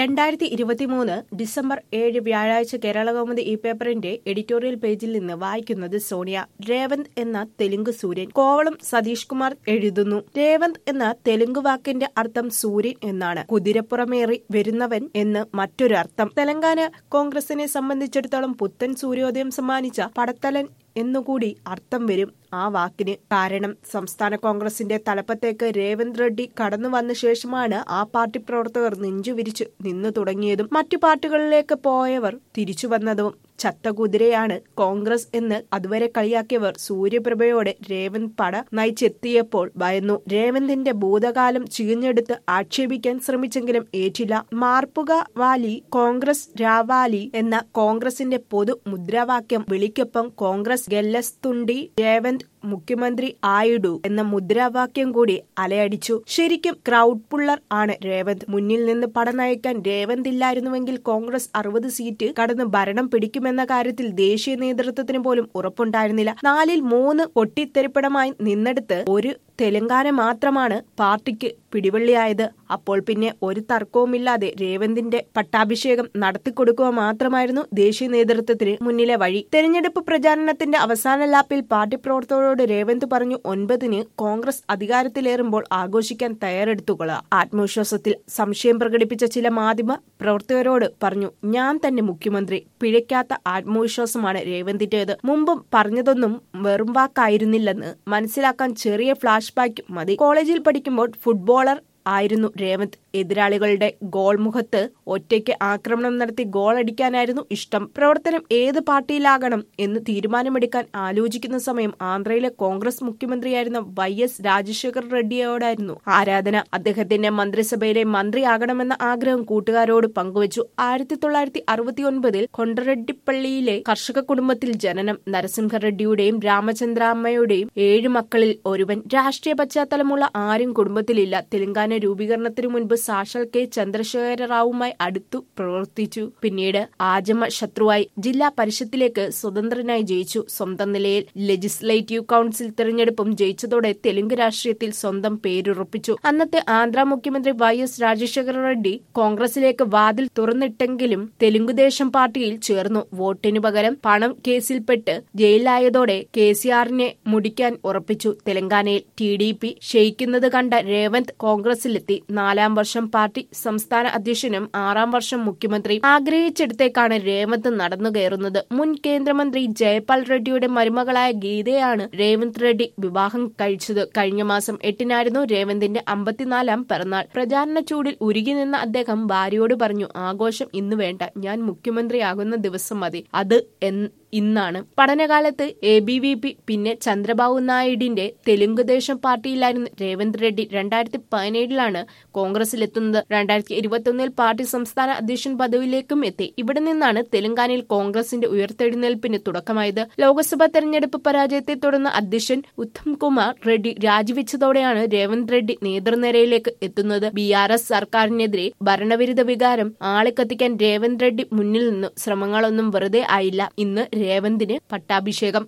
രണ്ടായിരത്തി ഇരുപത്തിമൂന്ന് ഡിസംബർ ഏഴ് വ്യാഴാഴ്ച കേരളകൗമുദി ഈ പേപ്പറിന്റെ എഡിറ്റോറിയൽ പേജിൽ നിന്ന് വായിക്കുന്നത് സോണിയ രേവന്ത് എന്ന തെലുങ്ക് സൂര്യൻ കോവളം സതീഷ് കുമാർ എഴുതുന്നു രേവന്ത് എന്ന തെലുങ്ക് വാക്കിന്റെ അർത്ഥം സൂര്യൻ എന്നാണ് കുതിരപ്പുറമേറി വരുന്നവൻ എന്ന് മറ്റൊരു അർത്ഥം തെലങ്കാന കോൺഗ്രസിനെ സംബന്ധിച്ചിടത്തോളം പുത്തൻ സൂര്യോദയം സമ്മാനിച്ച പടത്തലൻ എന്നുകൂടി അർത്ഥം വരും ആ വാക്കിന് കാരണം സംസ്ഥാന കോൺഗ്രസിന്റെ തലപ്പത്തേക്ക് രേവന്ത് റെഡ്ഡി കടന്നു വന്ന ശേഷമാണ് ആ പാർട്ടി പ്രവർത്തകർ നെഞ്ചുവിരിച്ചു നിന്നു തുടങ്ങിയതും മറ്റു പാർട്ടികളിലേക്ക് പോയവർ തിരിച്ചു വന്നതും ചത്ത കുതിരയാണ് കോൺഗ്രസ് എന്ന് അതുവരെ കളിയാക്കിയവർ സൂര്യപ്രഭയോടെ രേവന്ത് പട നയിച്ചെത്തിയപ്പോൾ ഭയന്നു രേവന്തിന്റെ ഭൂതകാലം ചീഞ്ഞെടുത്ത് ആക്ഷേപിക്കാൻ ശ്രമിച്ചെങ്കിലും ഏറ്റില്ല മാർപ്പുക വാലി കോൺഗ്രസ് രാവാലി എന്ന കോൺഗ്രസിന്റെ പൊതു മുദ്രാവാക്യം വിളിക്കൊപ്പം കോൺഗ്രസ് ഗെല്ലസ്തുണ്ടി രേവന്ത് മുഖ്യമന്ത്രി ആയിഡു എന്ന മുദ്രാവാക്യം കൂടി അലയടിച്ചു ശരിക്കും ക്രൗഡ് പുള്ളർ ആണ് രേവന്ത് മുന്നിൽ നിന്ന് പട നയിക്കാൻ രേവന്ത് ഇല്ലായിരുന്നുവെങ്കിൽ കോൺഗ്രസ് അറുപത് സീറ്റ് കടന്ന് ഭരണം പിടിക്കുമെന്ന കാര്യത്തിൽ ദേശീയ നേതൃത്വത്തിന് പോലും ഉറപ്പുണ്ടായിരുന്നില്ല നാലിൽ മൂന്ന് പൊട്ടിത്തെറിപ്പടമായി നിന്നെടുത്ത് ഒരു തെലങ്കാന മാത്രമാണ് പാർട്ടിക്ക് പിടിവള്ളിയായത് അപ്പോൾ പിന്നെ ഒരു തർക്കവുമില്ലാതെ രേവന്തിന്റെ പട്ടാഭിഷേകം നടത്തിക്കൊടുക്കുക മാത്രമായിരുന്നു ദേശീയ നേതൃത്വത്തിന് മുന്നിലെ വഴി തെരഞ്ഞെടുപ്പ് പ്രചാരണത്തിന്റെ അവസാന ലാപ്പിൽ പാർട്ടി പ്രവർത്തകരോട് രേവന്ത് പറഞ്ഞു ഒൻപതിന് കോൺഗ്രസ് അധികാരത്തിലേറുമ്പോൾ ആഘോഷിക്കാൻ തയ്യാറെടുത്തുകൊള്ളുക ആത്മവിശ്വാസത്തിൽ സംശയം പ്രകടിപ്പിച്ച ചില മാധ്യമ പ്രവർത്തകരോട് പറഞ്ഞു ഞാൻ തന്നെ മുഖ്യമന്ത്രി പിഴയ്ക്കാത്ത ആത്മവിശ്വാസമാണ് രേവന്തിന്റേത് മുമ്പും പറഞ്ഞതൊന്നും വെറും വാക്കായിരുന്നില്ലെന്ന് മനസ്സിലാക്കാൻ ചെറിയ ഫ്ലാഷ് ബാക്ക് മതി കോളേജിൽ പഠിക്കുമ്പോൾ ഫുട്ബോളർ ആയിരുന്നു രേവന്ത് എതിരാളികളുടെ ഗോൾ മുഖത്ത് ഒറ്റയ്ക്ക് ആക്രമണം നടത്തി ഗോൾ അടിക്കാനായിരുന്നു ഇഷ്ടം പ്രവർത്തനം ഏത് പാർട്ടിയിലാകണം എന്ന് തീരുമാനമെടുക്കാൻ ആലോചിക്കുന്ന സമയം ആന്ധ്രയിലെ കോൺഗ്രസ് മുഖ്യമന്ത്രിയായിരുന്ന വൈ എസ് രാജശേഖർ റെഡ്ഡിയോടായിരുന്നു ആരാധന അദ്ദേഹത്തിന്റെ മന്ത്രിസഭയിലെ മന്ത്രിയാകണമെന്ന ആഗ്രഹം കൂട്ടുകാരോട് പങ്കുവച്ചു ആയിരത്തി തൊള്ളായിരത്തി അറുപത്തി ഒൻപതിൽ കൊണ്ടറെഡ്ഡിപ്പള്ളിയിലെ കർഷക കുടുംബത്തിൽ ജനനം നരസിംഹറെഡ്ഡിയുടെയും രാമചന്ദ്രാമ്മയുടെയും ഏഴു മക്കളിൽ ഒരുവൻ രാഷ്ട്രീയ പശ്ചാത്തലമുള്ള ആരും കുടുംബത്തിലില്ല തെലങ്കാന രൂപീകരണത്തിനു മുൻപ് സാക്ഷാൽ കെ ചന്ദ്രശേഖര റാവുമായി അടുത്തു പ്രവർത്തിച്ചു പിന്നീട് ആജമ ശത്രുവായി ജില്ലാ പരിഷത്തിലേക്ക് സ്വതന്ത്രനായി ജയിച്ചു സ്വന്തം നിലയിൽ ലെജിസ്ലേറ്റീവ് കൌൺസിൽ തെരഞ്ഞെടുപ്പും ജയിച്ചതോടെ തെലുങ്ക് രാഷ്ട്രീയത്തിൽ സ്വന്തം പേരുറപ്പിച്ചു അന്നത്തെ ആന്ധ്ര മുഖ്യമന്ത്രി വൈ എസ് രാജശേഖര റെഡ്ഡി കോൺഗ്രസിലേക്ക് വാതിൽ തുറന്നിട്ടെങ്കിലും തെലുങ്കുദേശം പാർട്ടിയിൽ ചേർന്നു വോട്ടിനു പകരം പണം കേസിൽപ്പെട്ട് ജയിലിലായതോടെ കെ സി ആറിനെ മുടിക്കാൻ ഉറപ്പിച്ചു തെലങ്കാനയിൽ ടി ഡി പി ക്ഷയിക്കുന്നത് കണ്ട രേവന്ത് കോൺഗ്രസിലെത്തി നാലാം വർഷം പാർട്ടി സംസ്ഥാന അധ്യക്ഷനും ആറാം വർഷം മുഖ്യമന്ത്രി ആഗ്രഹിച്ചിടത്തേക്കാണ് രേവന്ത് നടന്നു കയറുന്നത് മുൻ കേന്ദ്രമന്ത്രി ജയപാൽ റെഡ്ഡിയുടെ മരുമകളായ ഗീതയാണ് രേവന്ത് റെഡ്ഡി വിവാഹം കഴിച്ചത് കഴിഞ്ഞ മാസം എട്ടിനായിരുന്നു രേവന്തിന്റെ അമ്പത്തിനാലാം പിറന്നാൾ പ്രചാരണ ചൂടിൽ ഉരുകി നിന്ന അദ്ദേഹം ഭാര്യയോട് പറഞ്ഞു ആഘോഷം ഇന്ന് വേണ്ട ഞാൻ മുഖ്യമന്ത്രിയാകുന്ന ദിവസം മതി അത് ഇന്നാണ് പഠനകാലത്ത് എ ബി വി പി പിന്നെ ചന്ദ്രബാബു നായിഡിന്റെ തെലുങ്കുദേശം പാർട്ടിയിലായിരുന്നു രേവന്ത് റെഡ്ഡി രണ്ടായിരത്തി പതിനേഴിലാണ് കോൺഗ്രസിലെത്തുന്നത് രണ്ടായിരത്തി ഇരുപത്തിയൊന്നിൽ പാർട്ടി സംസ്ഥാന അധ്യക്ഷൻ പദവിയിലേക്കും എത്തി ഇവിടെ നിന്നാണ് തെലങ്കാനയിൽ കോൺഗ്രസിന്റെ ഉയർത്തെഴുന്നേൽപ്പിന് തുടക്കമായത് ലോക്സഭാ തെരഞ്ഞെടുപ്പ് പരാജയത്തെ തുടർന്ന് അധ്യക്ഷൻ ഉത്തം കുമാർ റെഡ്ഡി രാജിവെച്ചതോടെയാണ് രേവന്ത് റെഡ്ഡി നേതൃനിരയിലേക്ക് എത്തുന്നത് ബി ആർ എസ് സർക്കാരിനെതിരെ ഭരണവിരുദ്ധ വികാരം ആളിക്കത്തിക്കാൻ രേവന്ത് റെഡ്ഡി മുന്നിൽ നിന്നു ശ്രമങ്ങളൊന്നും വെറുതെ ആയില്ല ഇന്ന് രേവന്തിന് പട്ടാഭിഷേകം